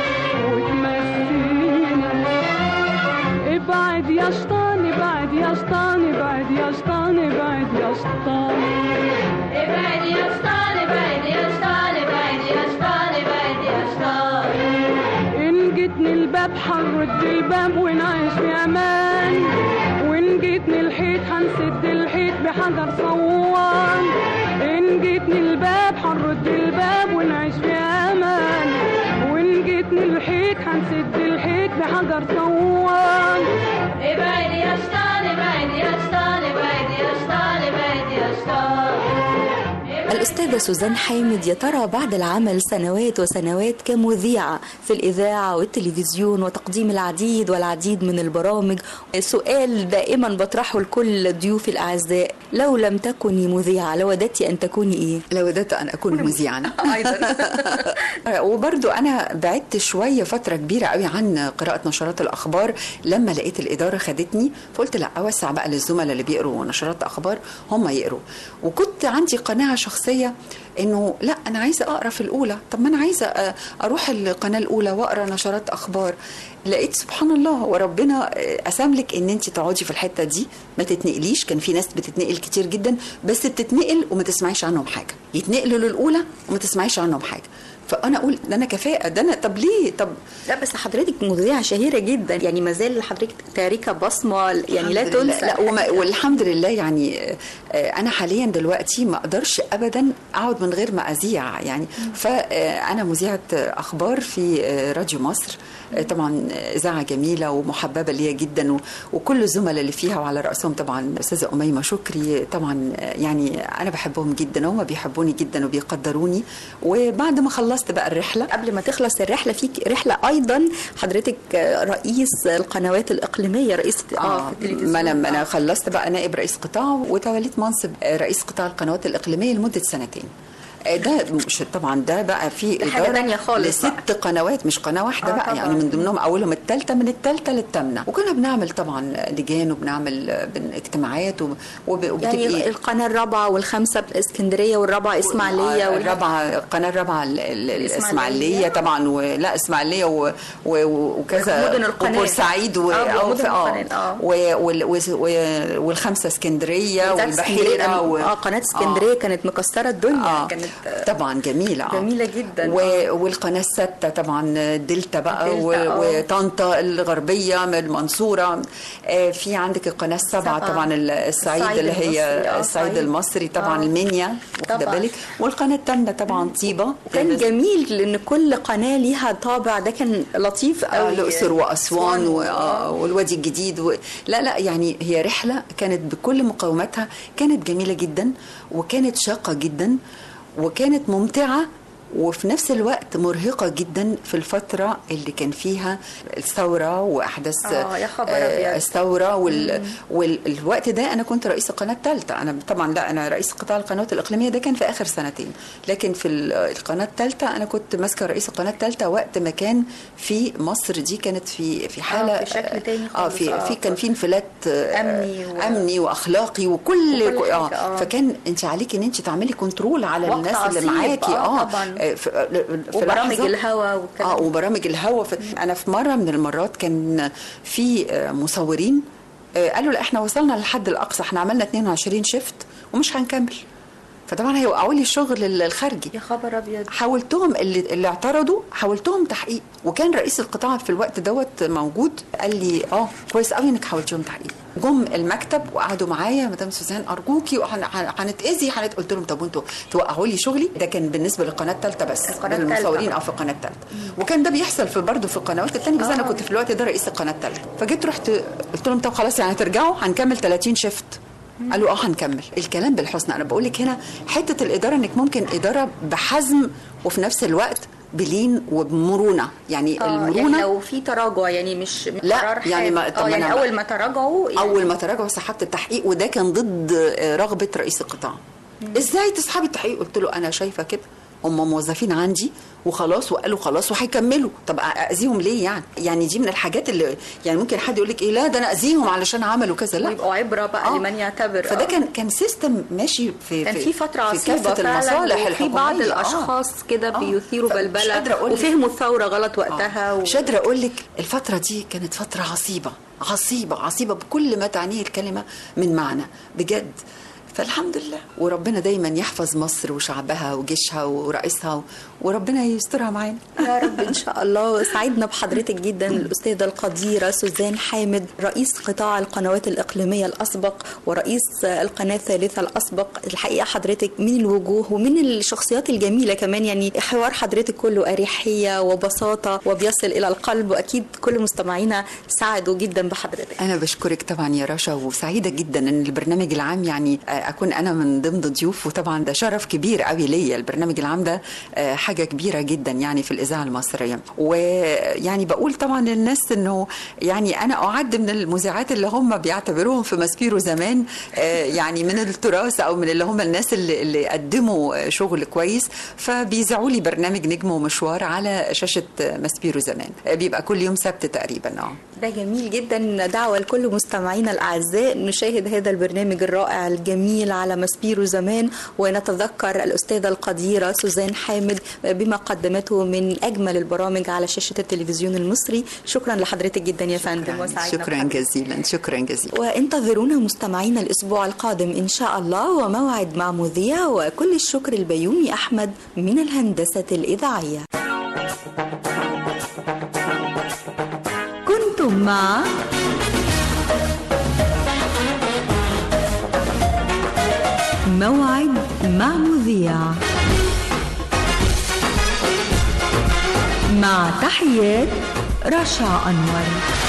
وتمسينا ابعد يا شيطان ابعد يا شيطان ابعد يا شيطان ابعد يا شيطان ابعد يا شيطان ابعد يا شيطان ابعد يا شيطان ابعد يا شيطان إن جيتني الباب حنرد الباب ونعيش في أمان وإن جيتني الحيط هنسد الحيط بحجر صوان إن جيتني الباب حنرد الباب ونعيش في أمان وإن جيتني الحيط هنسد الحيط بحجر صوان ابعد يا شيطان ابعد يا شيطان ابعد يا شيطان ابعد يا شيطان الأستاذة سوزان حامد يا ترى بعد العمل سنوات وسنوات كمذيعة في الإذاعة والتلفزيون وتقديم العديد والعديد من البرامج سؤال دائما بطرحه لكل ضيوفي الأعزاء لو لم تكوني مذيعة لوددت أن تكوني إيه؟ لوددت أن أكون مذيعا أيضا وبرضو أنا بعدت شوية فترة كبيرة قوي عن قراءة نشرات الأخبار لما لقيت الإدارة خدتني فقلت لا أوسع بقى للزملاء اللي بيقروا نشرات أخبار هم يقروا وكنت عندي قناعة شخصية انه لا انا عايزه اقرا في الاولى طب ما انا عايزه اروح القناه الاولى واقرا نشرات اخبار لقيت سبحان الله وربنا قسم لك ان انت تقعدي في الحته دي ما تتنقليش كان في ناس بتتنقل كتير جدا بس بتتنقل وما تسمعيش عنهم حاجه يتنقلوا للاولى وما تسمعيش عنهم حاجه فانا اقول ده انا كفاءه ده انا طب ليه طب لا بس حضرتك مذيعة شهيرة جدا يعني ما زال حضرتك تاركة بصمة يعني لا الحمد لله. تنسى لا وما والحمد لله يعني آه، آه، انا حاليا دلوقتي ما اقدرش ابدا اقعد من غير ما اذيع يعني فانا مذيعه اخبار في آه، راديو مصر آه، طبعا اذاعه جميله ومحببه ليا جدا و- وكل الزملاء اللي فيها وعلى راسهم طبعا الاستاذه اميمه شكري طبعا آه، يعني انا بحبهم جدا وهم بيحبوني جدا وبيقدروني وبعد ما خلصت بقى الرحله قبل ما تخلص الرحلة فيك رحلة أيضا حضرتك رئيس القنوات الإقليمية رئيس اه في التلفزيون ما انا ما انا خلصت بقى نائب رئيس قطاع وتوليت منصب آه، رئيس قطاع القنوات الاقليميه لمده سنتين آه، ده مش طبعا ده بقى في ده حاجة تانية خالص لست قنوات مش قناه واحده آه، بقى طبعاً. يعني من ضمنهم اولهم الثالثه من الثالثه للثامنه وكنا بنعمل طبعا لجان وبنعمل آه، بن- اجتماعات وب- وب- وبتبقي يعني القناة الرابعة والخامسة اسكندرية والرابعة إسماعيلية والرابعة الرابعه القناه الرابعه ال- ال- الإسماعيلية. الاسماعيليه طبعا ولا اسماعيليه و- و- وكذا مدن القناة. وبورسعيد و- آه، أو مدن في- آه. القناة، آه. و- وال- وز- و- والخمسه اسكندريه وذات والبحيره اسكندرية. و... اه قناة اسكندرية كانت مكسرة الدنيا آه. كانت طبعا جميله آه. جميلة جدا و... والقناه السادسه طبعا دلتا بقى و... دلتا، آه. وطنطا الغربيه من المنصوره آه، في عندك القناه السبعه سبعة. طبعا ال- الصعيد الصعيد اللي هي المصري، آه، الصعيد صعيد. المصري طبعا آه. المنيا واخده طبعاً. بالك والقناه الثامنه طبعا طيبه كان جميل لان كل قناه ليها طابع ده كان لطيف آه، قوي الاقصر واسوان و... و... آه، والوادي الجديد و... لا لا يعني هي رحله كانت بكل مقوماتها كانت جميله جدا وكانت شاقه جدا وكانت ممتعه وفي نفس الوقت مرهقة جدا في الفترة اللي كان فيها الثورة وأحداث آه، يا خبر آه، أبيض. الثورة وال... والوقت ده أنا كنت رئيس القناة الثالثة أنا طبعا لا أنا رئيس قطاع القنوات الإقليمية ده كان في آخر سنتين لكن في ال- القناة الثالثة أنا كنت ماسكة رئيس القناة الثالثة وقت ما كان في مصر دي كانت في في حالة في شكل تاني اه خالص، في آه. في كان في انفلات آه، أمني و- امني واخلاقي وكل, وكل اه حاجة، آه. فكان انت عليكي ان انت تعملي كنترول على وقت الناس اللي عصيب، معاكي آه، اه طبعاً. آه، في, في وبرامج لحظة- الهوا والكلام اه وبرامج الهوا في انا في مره من المرات كان في آه، مصورين آه، قالوا لا احنا وصلنا للحد الاقصى احنا عملنا 22 شيفت ومش هنكمل فطبعا هيوقعوا لي الشغل ال- الخارجي يا خبر ابيض حاولتهم اللي, اللي اعترضوا حاولتهم تحقيق وكان رئيس القطاع في الوقت دوت موجود قال لي اه كويس قوي انك حاولتيهم تحقيق جم المكتب وقعدوا معايا مدام سوزان ارجوكي وهن- هن- هنتاذي هنت قلت لهم طب وانتوا توقعوا لي شغلي ده كان بالنسبه للقناه الثالثه بس القناة المصورين التالتة. او في القناه الثالثه وكان ده بيحصل في برضه في القنوات الثانيه بس انا آه. كنت في الوقت ده رئيس القناه الثالثه فجيت رحت قلت لهم طب خلاص يعني هترجعوا هنكمل 30 شيفت قالوا اه هنكمل الكلام بالحسن انا بقول لك هنا حته الاداره انك ممكن اداره بحزم وفي نفس الوقت بلين وبمرونه يعني آه، المرونه يعني لو في تراجع يعني مش لا، قرار يعني ما- حاد. طب اه ما يعني أنا- اول ما تراجعوا يعني اول ما تراجعوا سحبت التحقيق وده كان ضد آه، رغبه رئيس القطاع ازاي تسحبي التحقيق قلت له انا شايفه كده هم موظفين عندي وخلاص وقالوا خلاص وهيكملوا طب اذيهم ليه يعني يعني دي من الحاجات اللي يعني ممكن حد يقول لك ايه لا ده انا اذيهم علشان عملوا كذا لا ويبقوا عبره بقى آه. لمن يعتبر فده آه. كان كان سيستم ماشي في كان في فترة في عصيبة كافة فعلا المصالح وفي بعض الحكومية. آه. الأشخاص كده آه. بيثيروا فمش بلبلة قادرة أقول لك. وفهموا الثورة غلط وقتها و... مش قادره اقول لك الفتره دي كانت فتره عصيبه عصيبه عصيبه بكل ما تعنيه الكلمه من معنى بجد فالحمد لله وربنا دايما يحفظ مصر وشعبها وجيشها ورئيسها وربنا يسترها معانا يا رب ان شاء الله سعدنا بحضرتك جدا الاستاذه القديره سوزان حامد رئيس قطاع القنوات الاقليميه الاسبق ورئيس القناه الثالثه الاسبق الحقيقه حضرتك من الوجوه ومن الشخصيات الجميله كمان يعني حوار حضرتك كله اريحيه وبساطه وبيصل الى القلب واكيد كل مستمعينا سعدوا جدا بحضرتك انا بشكرك طبعا يا رشا وسعيده جدا ان البرنامج العام يعني آه، اكون انا من ضمن ضيوف وطبعا ده شرف كبير قوي ليا البرنامج العام ده آه، حاجه كبيره جدا يعني في الاذاعه المصريه ويعني بقول طبعا للناس انه يعني انا اعد من المذيعات اللي هم بيعتبروهم في ماسبيرو زمان آه، يعني من التراث او من اللي هم الناس اللي, اللي قدموا شغل كويس فبيذاعوا لي برنامج نجم ومشوار على شاشه ماسبيرو زمان آه، بيبقى كل يوم سبت تقريبا اه ده جميل جدا دعوة لكل مستمعينا الأعزاء نشاهد هذا البرنامج الرائع الجميل الجميل على مسبيرو زمان ونتذكر الأستاذة القديرة سوزان حامد بما قدمته من أجمل البرامج على شاشة التلفزيون المصري شكرا لحضرتك جدا يا فندم وسعيدة شكرا بحضرتك. جزيلا شكرا جزيلا وانتظرونا مستمعينا الأسبوع القادم إن شاء الله وموعد مع مذيع وكل الشكر البيومي أحمد من الهندسة الإذاعية كنتم مع موعد مع مذيع مع تحيات رشا أنور